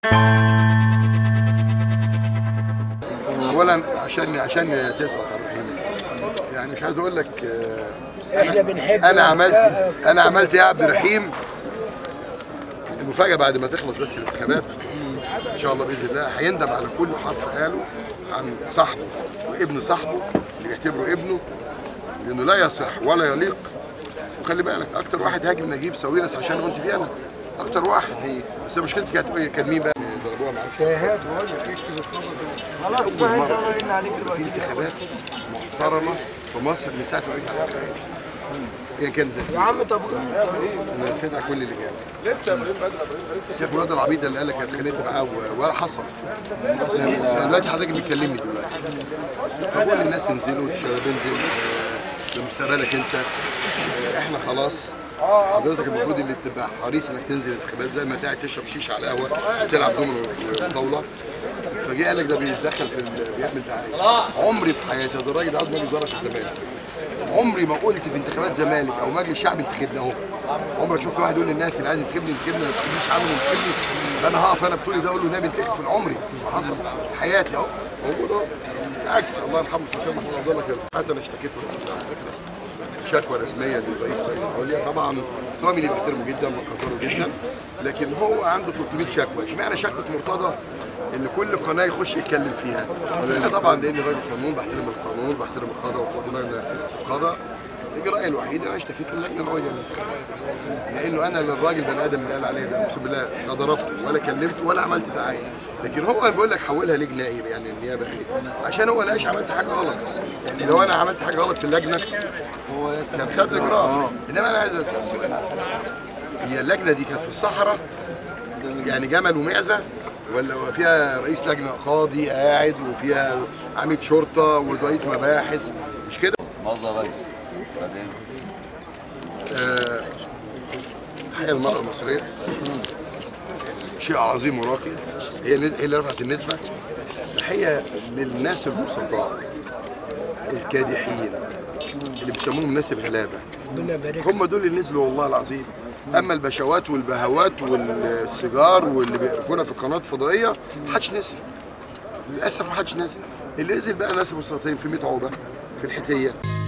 اولا عشان عشان تسقط عبد الرحيم يعني مش عايز اقول لك آه، احنا بنحب انا عملت انا عملت يا عبد الرحيم المفاجاه بعد ما تخلص بس الانتخابات ان شاء الله باذن الله هيندم على كل حرف قاله عن صاحبه وابن صاحبه اللي بيعتبره ابنه لانه لا يصح ولا يليق وخلي بالك اكتر واحد هاجم نجيب ساويرس عشان كنت فيه انا اكتر واحد بس مشكلتي كانت ايه كان مين بقى ضربوها معرفش شهاد بقول لك اكتب الخبر ده خلاص أول ما مرة انت قلنا عليك في دلوقتي انتخابات محترمه في مصر من ساعه ما وقفت على الانتخابات هي كانت يا عم طب انا فاتح كل اللي جاب لسه شيخ مراد العبيد اللي قال لك اتخانقت معاه و- ولا حصل أنا دلوقتي حضرتك بتكلمني دلوقتي فبقول للناس انزلوا الشباب انزل آه، بمستقبلك انت آه، احنا خلاص حضرتك المفروض اللي تبقى حريص انك تنزل انتخابات زي ما انت قاعد تشرب شيشه على قهوه وتلعب دومينو وطاوله فجه قال لك ده بيتدخل في ال- بيعمل دعايه عمري في حياتي ده الراجل ده عضو مجلس وزراء في الزمالك عمري ما قلت في انتخابات زمالك او مجلس شعب انتخبنا اهو عمرك شفت واحد يقول للناس اللي عايز ينتخبني ينتخبني ما تقوليش عنه ينتخبني فانا هقف انا بطولي ده اقول له نبي انتخب في عمري ما حصل في حياتي اهو موجود اهو بالعكس الله يرحمه استاذ محمود عبد الله كان حتى انا اشتكيت له على فكره شكوى رسميه للرئيس اللجنه العليا طبعا احترامي ليه بحترمه جدا وبقدره جدا لكن هو عنده 300 شكوى اشمعنى شكوى مرتضى اللي كل قناه يخش يتكلم فيها انا طبعا لاني راجل قانون بحترم القانون بحترم القضاء وفوق دماغنا القضاء الاجراء الوحيد انا اشتكيت للجنه العليا للانتخابات لانه انا للراجل بني ادم اللي قال عليه ده اقسم بالله لا ضربته ولا كلمته ولا عملت دعايه لكن هو انا بقول لك حولها لجنه نائب يعني النيابه ايه عشان هو لاقيش عملت حاجه غلط يعني لو انا عملت حاجه غلط في اللجنه كان خد اجراء انما انا عايز اسال سؤال هي اللجنه دي كانت في الصحراء يعني جمل ومعزه ولا فيها رئيس لجنه قاضي قاعد وفيها عميد شرطه ورئيس مباحث مش كده؟ مؤاخذة يا ريس بعدين تحية المرأة المصرية شيء عظيم وراقي هي النز- هي اللي رفعت النسبة تحية للناس البسطاء الكادحين اللي بيسموهم الناس الغلابة ربنا يبارك هم دول اللي نزلوا والله العظيم اما البشوات والبهوات والسيجار واللي بيقرفونا في القنوات الفضائيه محدش نزل للاسف محدش نزل اللي نزل بقى ناس المستوطنين في 100 عقبه في الحتيه